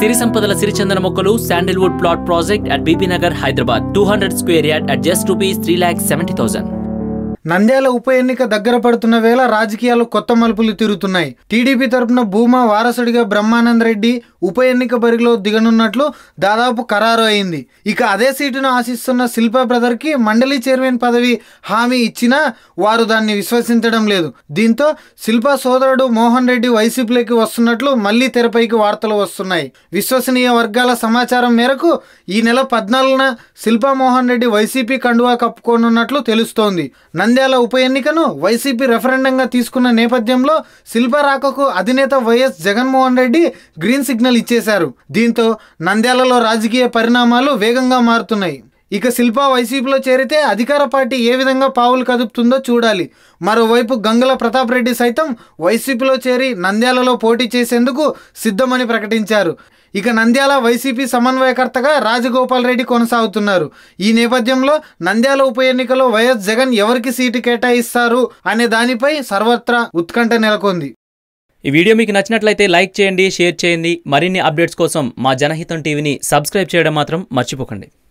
సిరి సంపదల సిరిచందన మొక్కలు sandalwood plot project at BB Nagar Hyderabad two hundred square yard at just rupees three lakhs seventy thousand Nandyal ఉప ఎన్నిక దగ్గర పడుతున్న వేళ రాజకీయాలు కొత్త మలుపులు తిరుగుతున్నాయి టీడీపీ తరపున భూమా వారసుడిగా బ్రహ్మానంద్ రెడ్డి ఉప ఎన్నిక బరిలో దిగనున్నట్లు దాదాపు ఖరారు అయింది ఇక అదే సీటును ఆశిస్తున్న శిల్పా బ్రదర్ కి మండలి చైర్మన్ పదవి హామీ ఇచ్చినా వారు దాన్ని విశ్వసించడం లేదు దీంతో శిల్పా సోదరుడు మోహన్ రెడ్డి వైసీపీలోకి వస్తున్నట్లు మళ్లీ తెరపైకి వార్తలు వస్తున్నాయి విశ్వసనీయ వర్గాల సమాచారం మేరకు ఈ నెల పద్నాలుగున శిల్పా మోహన్ రెడ్డి వైసీపీ కండువా కప్పుకోనున్నట్లు తెలుస్తోంది నంద్యాల ఉప ఎన్నికను వైసీపీ రెఫరెండంగా తీసుకున్న నేపథ్యంలో శిల్ప రాకకు అధినేత YS Jaganmohan Reddy green signal ఇచ్చేశారు దీంతో నంద్యాలలో రాజకీయ పరిణామాలు వేగంగా మారుతున్నాయి ఇక శిల్ప వైసీపీలో చేరితే అధికార పార్టీ ఏ విధంగా పావులు కదుపుతుందో చూడాలి మరోవైపు గంగుల ప్రతాప్ రెడ్డి సైతం వైసీపీలో చేరి నంద్యాలలో పోటీ చేసేందుకు సిద్ధమని ప్రకటించారు ఇక నంద్యాల వైసీపీ సమన్వయకర్తగా రాజగోపాల్ రెడ్డి కొనసాగుతున్నారు ఈ నేపథ్యంలో నంద్యాల ఉప ఎన్నికలో వైఎస్ జగన్ ఎవరికి సీటు కేటాయిస్తారు అనే దానిపై సర్వత్రా ఉత్కంఠ నెలకొంది ఈ వీడియో మీకు నచ్చినట్లయితే లైక్ చేయండి షేర్ చేయండి మరిన్ని అప్డేట్స్ కోసం మా జనహితం టీవీని సబ్స్క్రైబ్ చేయడం మాత్రం మర్చిపోకండి